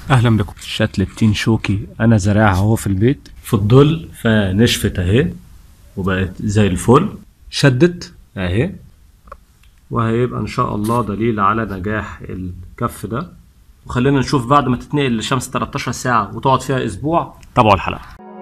اهلا بكم شتل التين شوكي انا زارعها اهو في البيت في الظل فنشفت اهي وبقت زي الفل شدت اهي وهيبقى ان شاء الله دليل على نجاح الكف ده وخلينا نشوف بعد ما تتنقل للشمس 13 ساعة وتقعد فيها اسبوع تابعوا الحلقة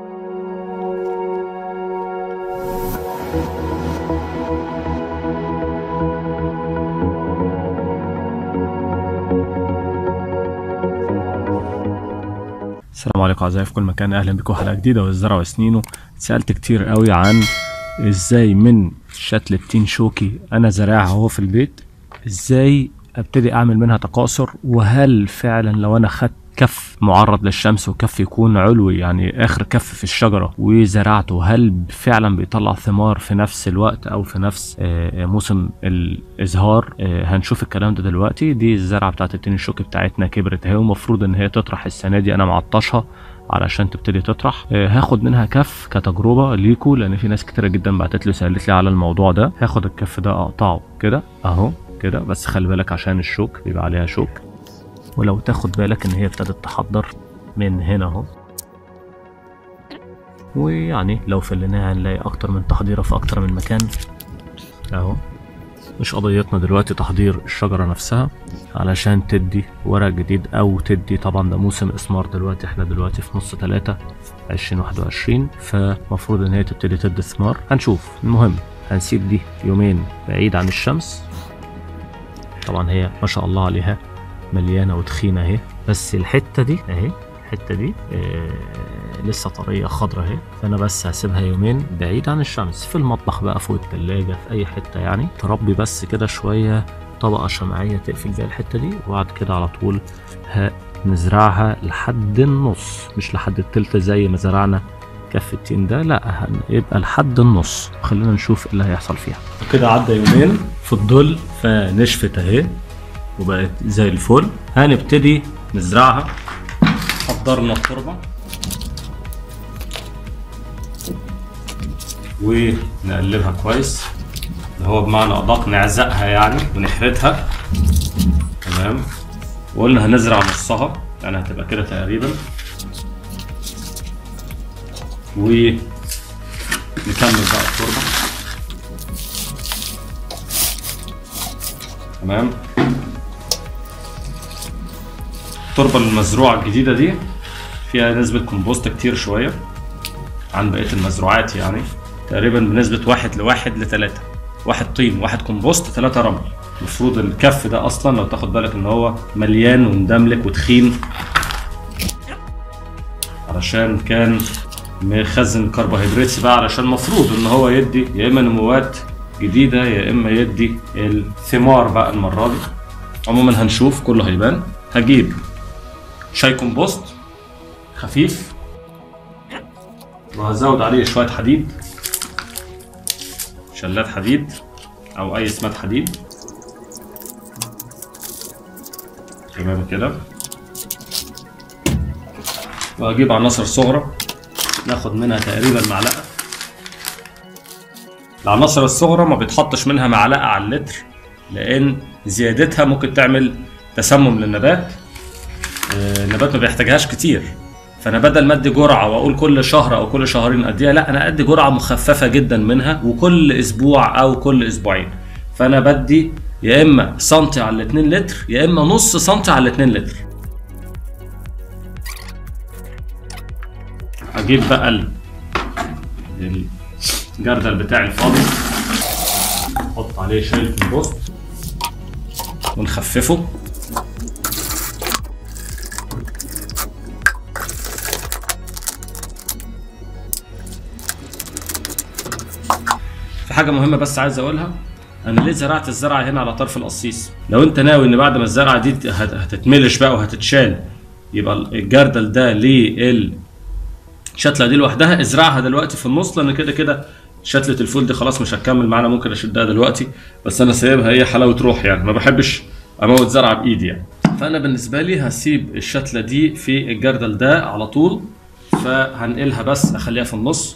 السلام عليكم اعزائي في كل مكان اهلا بكم حلقه جديده والزرع وسنينه سالت كتير قوي عن ازاي من شتل التين شوكي انا زارعها اهو في البيت ازاي ابتدي اعمل منها تقاصر وهل فعلا لو انا خدت كف معرض للشمس وكف يكون علوي يعني اخر كف في الشجره وزرعته هل فعلا بيطلع ثمار في نفس الوقت او في نفس آه، موسم الازهار آه، هنشوف الكلام ده دلوقتي دي الزرعه بتاعت التين الشوكي بتاعتنا كبرت اهي ومفروض ان هي تطرح السنه دي انا معطشها علشان تبتدي تطرح آه، هاخد منها كف كتجربه ليكو لان في ناس كتيره جدا بعتت لي سالت لي على الموضوع ده هاخد الكف ده اقطعه كده اهو كده بس خلي بالك عشان الشوك بيبقى عليها شوك ولو تاخد بالك ان هي ابتدت تحضر من هنا اهو ويعني لو فليناها هنلاقي اكتر من تحضيره في اكتر من مكان اهو مش قضيتنا دلوقتي تحضير الشجرة نفسها علشان تدي ورق جديد او تدي طبعا ده موسم اسمار دلوقتي احنا دلوقتي في نص تلاتة عشرين واحد وعشرين فمفروض ان هي تبتدي تدي ثمار هنشوف المهم هنسيب دي يومين بعيد عن الشمس طبعا هي ما شاء الله عليها مليانه وتخينه اهي بس الحته دي اهي الحته دي آه لسه طريه خضرا اهي فانا بس هسيبها يومين بعيد عن الشمس في المطبخ بقى فوق التلاجة في اي حته يعني تربي بس كده شويه طبقه شمعيه تقفل بيها الحته دي وبعد كده على طول هنزرعها لحد النص مش لحد التلت زي ما زرعنا كف التين ده لا يبقى لحد النص خلينا نشوف ايه اللي هيحصل فيها كده عدى يومين في الظل فنشفت اهي وبقت زي الفل هنبتدي نزرعها حضرنا التربة ونقلبها كويس اللي هو بمعنى أدق نعزقها يعني ونحرتها تمام وقلنا هنزرع نصها يعني هتبقى كده تقريبا ونكمل بقى التربة تمام التربة المزروعة الجديدة دي فيها نسبة كومبوست كتير شوية عن بقية المزروعات يعني تقريبا بنسبة واحد لواحد لتلاتة واحد طين واحد كومبوست تلاتة رمل المفروض الكف ده اصلا لو تاخد بالك ان هو مليان ومدملك وتخين علشان كان مخزن كربوهيدرات بقى علشان المفروض ان هو يدي يا اما نموات جديده يا اما يدي الثمار بقى المره دي عموما هنشوف كله هيبان هجيب شاي كومبوست خفيف وهزود عليه شويه حديد شلات حديد او اي سمات حديد تمام كده وهجيب عناصر صغرى ناخد منها تقريبا معلقه العناصر الصغرى ما بيتحطش منها معلقه على اللتر لان زيادتها ممكن تعمل تسمم للنبات النبات ما بيحتاجهاش كتير فانا بدل ما ادي جرعه واقول كل شهر او كل شهرين اديها لا انا ادي جرعه مخففه جدا منها وكل اسبوع او كل اسبوعين فانا بدي يا اما سنتي على 2 لتر يا اما نص سنتي على 2 لتر اجيب بقى الجردل بتاعي الفاضي احط عليه شاي كومبوست ونخففه في حاجه مهمه بس عايز اقولها انا ليه زرعت الزرعه هنا على طرف القصيص لو انت ناوي ان بعد ما الزرعه دي هتتملش بقى وهتتشال يبقى الجردل ده للشتله دي لوحدها ازرعها دلوقتي في النص لان كده كده شتله الفول دي خلاص مش هتكمل معانا ممكن اشدها دلوقتي بس انا سايبها هي حلاوه روح يعني ما بحبش اموت زرعه بايدي يعني فانا بالنسبه لي هسيب الشتله دي في الجردل ده على طول فهنقلها بس اخليها في النص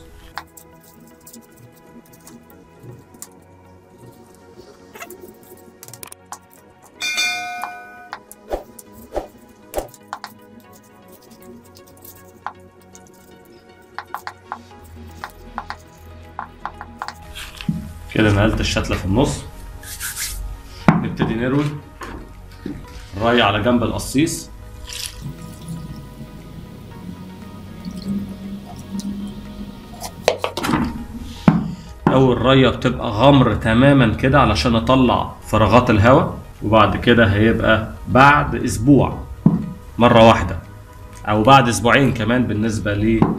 كده نقلت الشتلة في النص نبتدي نروي الري على جنب القصيص اول ريه بتبقى غمر تماما كده علشان اطلع فراغات الهواء وبعد كده هيبقى بعد اسبوع مره واحده او بعد اسبوعين كمان بالنسبه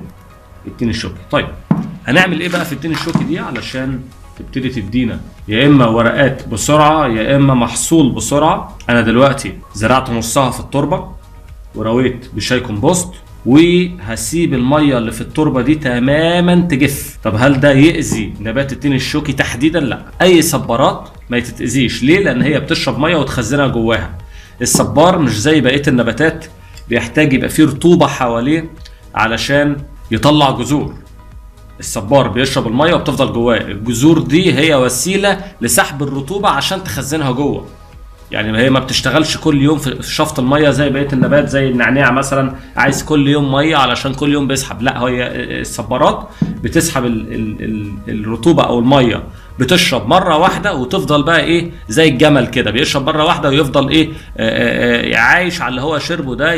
للتين الشوكي طيب هنعمل ايه بقى في التين الشوكي دي علشان تبتدي تدينا يا اما ورقات بسرعه يا اما محصول بسرعه انا دلوقتي زرعت نصها في التربه ورويت بشاي كومبوست وهسيب الميه اللي في التربه دي تماما تجف طب هل ده يأذي نبات التين الشوكي تحديدا لا اي صبارات ما تتأذيش ليه لان هي بتشرب ميه وتخزنها جواها الصبار مش زي بقيه النباتات بيحتاج يبقى فيه رطوبه حواليه علشان يطلع جذور الصبار بيشرب الميه وبتفضل جواه الجذور دي هي وسيله لسحب الرطوبه عشان تخزنها جوه يعني هي ما بتشتغلش كل يوم في شفط الميه زي بقيه النبات زي النعناع مثلا عايز كل يوم ميه علشان كل يوم بيسحب لا هي الصبارات بتسحب ال ال ال الرطوبه او الميه بتشرب مره واحده وتفضل بقى ايه زي الجمل كده بيشرب مره واحده ويفضل ايه آآ آآ عايش على اللي هو شربه ده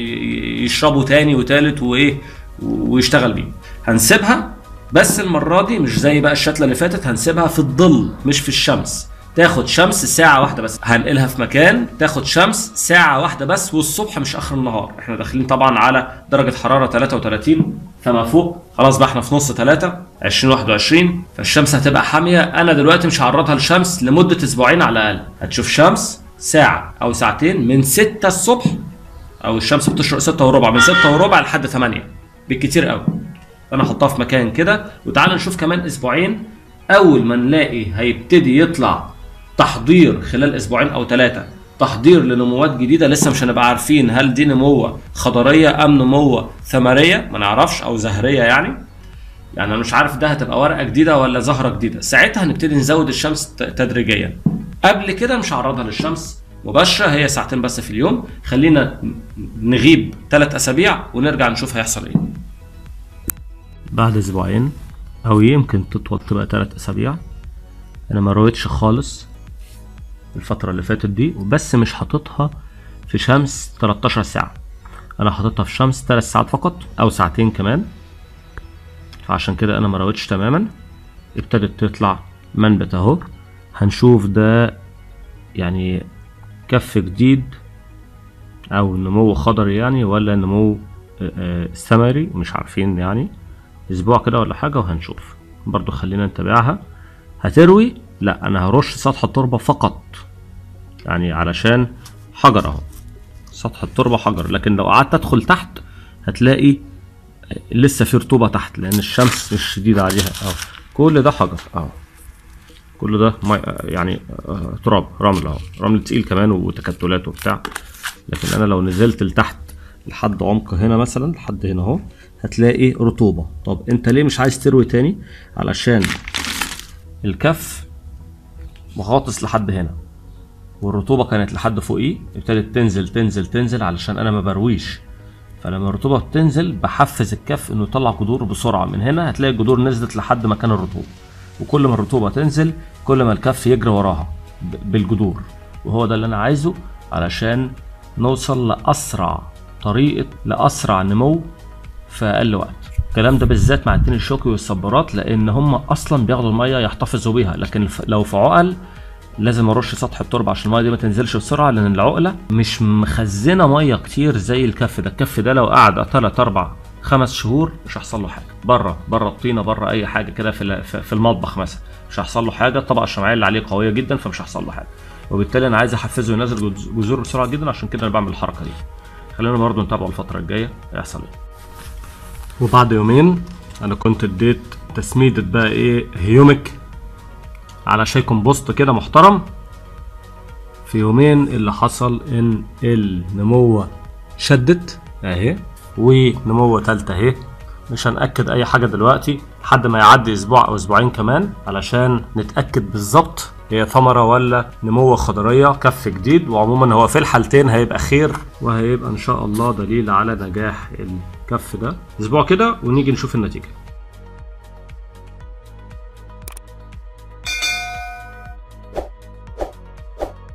يشربه تاني وتالت وايه ويشتغل بيه هنسيبها بس المره دي مش زي بقى الشتله اللي فاتت هنسيبها في الظل مش في الشمس تاخد شمس ساعة واحدة بس هنقلها في مكان تاخد شمس ساعة واحدة بس والصبح مش آخر النهار احنا داخلين طبعا على درجة حرارة 33 فما فوق خلاص بقى احنا في نص 3 2021 فالشمس هتبقى حامية أنا دلوقتي مش هعرضها للشمس لمدة أسبوعين على الأقل هتشوف شمس ساعة أو ساعتين من 6 الصبح أو الشمس بتشرق 6 وربع من 6 وربع لحد 8 بالكتير قوي فأنا أحطها في مكان كده وتعالى نشوف كمان أسبوعين أول ما نلاقي هيبتدي يطلع تحضير خلال اسبوعين او ثلاثه تحضير لنموات جديده لسه مش هنبقى عارفين هل دي نموه خضريه ام نموه ثمريه ما نعرفش او زهريه يعني يعني انا مش عارف ده هتبقى ورقه جديده ولا زهره جديده ساعتها هنبتدي نزود الشمس تدريجيا قبل كده مش هعرضها للشمس مباشره هي ساعتين بس في اليوم خلينا نغيب ثلاث اسابيع ونرجع نشوف هيحصل ايه بعد اسبوعين او يمكن تطول تبقى ثلاث اسابيع انا ما رويتش خالص الفترة اللي فاتت دي بس مش حاططها في شمس 13 ساعة انا حاططها في شمس 3 ساعات فقط او ساعتين كمان فعشان كده انا ما رويتش تماما ابتدت تطلع منبت اهو هنشوف ده يعني كف جديد او نمو خضري يعني ولا نمو ثمري مش عارفين يعني اسبوع كده ولا حاجة وهنشوف برضو خلينا نتابعها هتروي لا انا هرش سطح التربه فقط يعني علشان حجر اهو سطح التربه حجر لكن لو قعدت ادخل تحت هتلاقي لسه في رطوبه تحت لان الشمس مش شديده عليها اهو كل ده حجر اهو كل ده مي يعني آه تراب رمل اهو رمل تقيل كمان وتكتلات وبتاع لكن انا لو نزلت لتحت لحد عمق هنا مثلا لحد هنا اهو هتلاقي رطوبه طب انت ليه مش عايز تروي تاني علشان الكف مغاطس لحد هنا والرطوبة كانت لحد فوقيه ابتدت تنزل تنزل تنزل علشان انا ما برويش فلما الرطوبة بتنزل بحفز الكف انه يطلع جذور بسرعة من هنا هتلاقي الجذور نزلت لحد مكان الرطوبة وكل ما الرطوبة تنزل كل ما الكف يجري وراها بالجذور وهو ده اللي انا عايزه علشان نوصل لأسرع طريقة لأسرع نمو في أقل وقت الكلام ده بالذات مع التين الشوكي والصبارات لان هم اصلا بياخدوا الميه يحتفظوا بيها لكن لو في عقل لازم ارش سطح التربه عشان الميه دي ما تنزلش بسرعه لان العقله مش مخزنه ميه كتير زي الكف ده الكف ده لو قعد 3 4 خمس شهور مش هيحصل له حاجه بره بره الطينه بره اي حاجه كده في في المطبخ مثلا مش هيحصل له حاجه الطبقه الشمعيه اللي عليه قويه جدا فمش هيحصل له حاجه وبالتالي انا عايز احفزه ينزل جذور بسرعه جدا عشان كده انا بعمل الحركه دي خلينا برضو نتابعه الفتره الجايه هيحصل ايه وبعد يومين انا كنت اديت تسميدة بقى ايه هيومك على شاي كومبوست كده محترم في يومين اللي حصل ان النموة شدت اهي ونموة تالتة اهي مش هنأكد اي حاجة دلوقتي لحد ما يعدي اسبوع او اسبوعين كمان علشان نتأكد بالظبط هي ثمرة ولا نموة خضرية كف جديد وعموما هو في الحالتين هيبقى خير وهيبقى ان شاء الله دليل على نجاح الكف ده اسبوع كده ونيجي نشوف النتيجة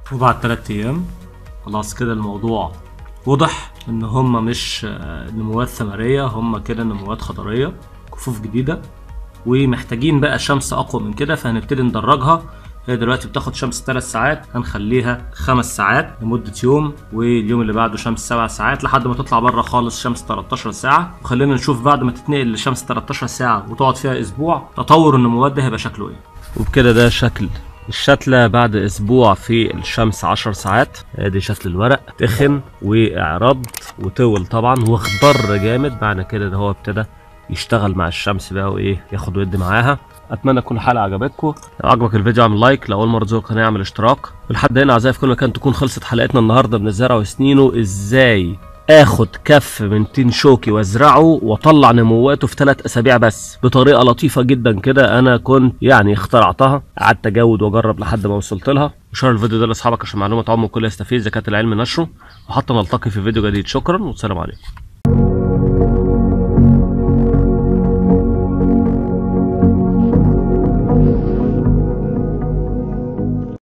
وبعد تلات ايام خلاص كده الموضوع وضح ان هما مش آه، نموات ثمرية هما كده نموات خضرية كفوف جديدة ومحتاجين بقى شمس اقوى من كده فهنبتدي ندرجها هي دلوقتي بتاخد شمس 3 ساعات هنخليها 5 ساعات لمدة يوم واليوم اللي بعده شمس 7 ساعات لحد ما تطلع بره خالص شمس 13 ساعة وخلينا نشوف بعد ما تتنقل لشمس 13 ساعة وتقعد فيها اسبوع تطور النموات ده هيبقى شكله ايه وبكده ده شكل الشتلة بعد اسبوع في الشمس 10 ساعات ادي شكل الورق تخن واعراض وطول طبعا واخضر جامد معنى كده ان هو ابتدى يشتغل مع الشمس بقى وايه ياخد ود معاها اتمنى تكون الحلقه عجبتكم لو عجبك الفيديو اعمل لايك لو اول مره تزور القناه اعمل اشتراك ولحد هنا اعزائي في كل مكان تكون خلصت حلقتنا النهارده من الزرع وسنينه ازاي اخد كف من تين شوكي وازرعه واطلع نمواته في ثلاث اسابيع بس بطريقه لطيفه جدا كده انا كنت يعني اخترعتها قعدت اجود واجرب لحد ما وصلت لها وشير الفيديو ده لاصحابك عشان معلومه تعم الكل يستفيد اذا كانت العلم نشره وحتى نلتقي في فيديو جديد شكرا والسلام عليكم